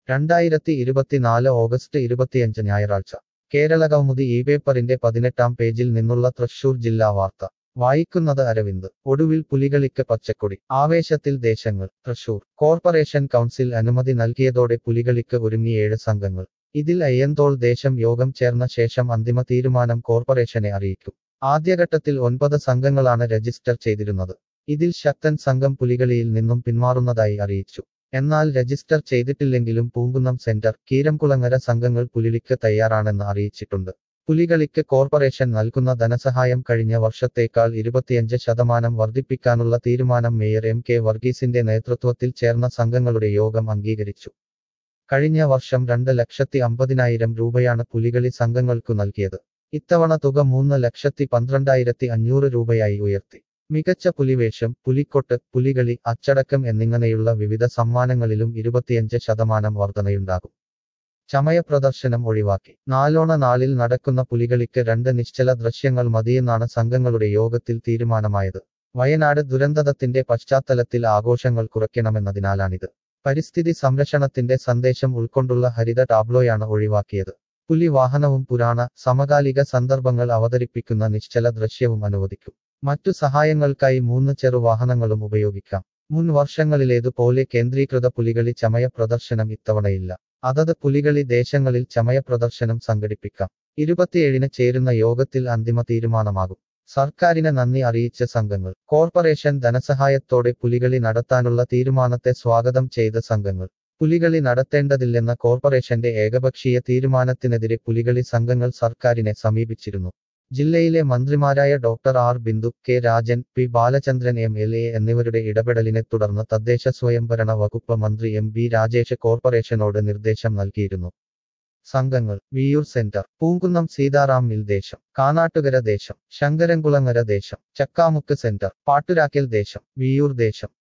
രണ്ടായിരത്തി ഇരുപത്തിനാല് ഓഗസ്റ്റ് ഇരുപത്തിയഞ്ച് ഞായറാഴ്ച കേരള കൗമുദി ഈ പേപ്പറിന്റെ പതിനെട്ടാം പേജിൽ നിന്നുള്ള തൃശൂർ ജില്ലാ വാർത്ത വായിക്കുന്നത് അരവിന്ദ് ഒടുവിൽ പുലികളിക്ക് പച്ചക്കൊടി ആവേശത്തിൽ ദേശങ്ങൾ തൃശൂർ കോർപ്പറേഷൻ കൗൺസിൽ അനുമതി നൽകിയതോടെ പുലികളിക്ക് ഒരുങ്ങി ഏഴ് സംഘങ്ങൾ ഇതിൽ അയ്യന്തോൾ ദേശം യോഗം ചേർന്ന ശേഷം അന്തിമ തീരുമാനം കോർപ്പറേഷനെ അറിയിക്കും ആദ്യഘട്ടത്തിൽ ഒൻപത് സംഘങ്ങളാണ് രജിസ്റ്റർ ചെയ്തിരുന്നത് ഇതിൽ ശക്തൻ സംഘം പുലികളിയിൽ നിന്നും പിന്മാറുന്നതായി അറിയിച്ചു എന്നാൽ രജിസ്റ്റർ ചെയ്തിട്ടില്ലെങ്കിലും പൂങ്കുന്നം സെന്റർ കീരംകുളങ്ങര സംഘങ്ങൾ പുലിളിക്ക് തയ്യാറാണെന്ന് അറിയിച്ചിട്ടുണ്ട് പുലികളിക്ക് കോർപ്പറേഷൻ നൽകുന്ന ധനസഹായം കഴിഞ്ഞ വർഷത്തേക്കാൾ ഇരുപത്തിയഞ്ച് ശതമാനം വർദ്ധിപ്പിക്കാനുള്ള തീരുമാനം മേയർ എം കെ വർഗീസിന്റെ നേതൃത്വത്തിൽ ചേർന്ന സംഘങ്ങളുടെ യോഗം അംഗീകരിച്ചു കഴിഞ്ഞ വർഷം രണ്ട് ലക്ഷത്തി അമ്പതിനായിരം രൂപയാണ് പുലികളി സംഘങ്ങൾക്കു നൽകിയത് ഇത്തവണ തുക മൂന്ന് ലക്ഷത്തി പന്ത്രണ്ടായിരത്തി അഞ്ഞൂറ് രൂപയായി ഉയർത്തി മികച്ച പുലിവേഷം പുലിക്കൊട്ട് പുലികളി അച്ചടക്കം എന്നിങ്ങനെയുള്ള വിവിധ സമ്മാനങ്ങളിലും ഇരുപത്തിയഞ്ച് ശതമാനം വർധനയുണ്ടാകും ചമയ പ്രദർശനം ഒഴിവാക്കി നാലോണ നാളിൽ നടക്കുന്ന പുലികളിക്ക് രണ്ട് നിശ്ചല ദൃശ്യങ്ങൾ മതിയെന്നാണ് സംഘങ്ങളുടെ യോഗത്തിൽ തീരുമാനമായത് വയനാട് ദുരന്തത്തിന്റെ പശ്ചാത്തലത്തിൽ ആഘോഷങ്ങൾ കുറയ്ക്കണമെന്നതിനാലാണിത് പരിസ്ഥിതി സംരക്ഷണത്തിന്റെ സന്ദേശം ഉൾക്കൊണ്ടുള്ള ഹരിത ടാബ്ലോയാണ് ഒഴിവാക്കിയത് പുലി വാഹനവും പുരാണ സമകാലിക സന്ദർഭങ്ങൾ അവതരിപ്പിക്കുന്ന നിശ്ചല ദൃശ്യവും അനുവദിക്കും മറ്റു സഹായങ്ങൾക്കായി മൂന്ന് ചെറുവാഹനങ്ങളും ഉപയോഗിക്കാം മുൻ വർഷങ്ങളിലേതുപോലെ കേന്ദ്രീകൃത പുലികളി ചമയ പ്രദർശനം ഇത്തവണയില്ല അതത് പുലികളി ദേശങ്ങളിൽ ചമയ പ്രദർശനം സംഘടിപ്പിക്കാം ഇരുപത്തിയേഴിന് ചേരുന്ന യോഗത്തിൽ അന്തിമ തീരുമാനമാകും സർക്കാരിന് നന്ദി അറിയിച്ച സംഘങ്ങൾ കോർപ്പറേഷൻ ധനസഹായത്തോടെ പുലികളി നടത്താനുള്ള തീരുമാനത്തെ സ്വാഗതം ചെയ്ത സംഘങ്ങൾ പുലികളി നടത്തേണ്ടതില്ലെന്ന കോർപ്പറേഷന്റെ ഏകപക്ഷീയ തീരുമാനത്തിനെതിരെ പുലികളി സംഘങ്ങൾ സർക്കാരിനെ സമീപിച്ചിരുന്നു ജില്ലയിലെ മന്ത്രിമാരായ doctor R Bindu K Rajan P Balachandran M L A എന്നിവരുടെ ഇടപെടലിനെ തുടർന്ന് തദ്ദേശ സ്വയംഭരണ വകുപ്പ് മന്ത്രി എം ബി രാജേഷ് കോർപ്പറേഷനോട് നിർദ്ദേശം നൽകിയിരുന്നു സംഘങ്ങൾ വിയൂർ സെന്റർ പൂങ്കുന്നം സീതാറാം മിൽ ദേശം കാനാട്ടുകര ദേശം ശങ്കരൻകുളങ്ങര ദേശം ചക്കാമുക്ക് സെന്റർ പാട്ടുരാക്കൽ ദേശം വിയൂർ ദേശം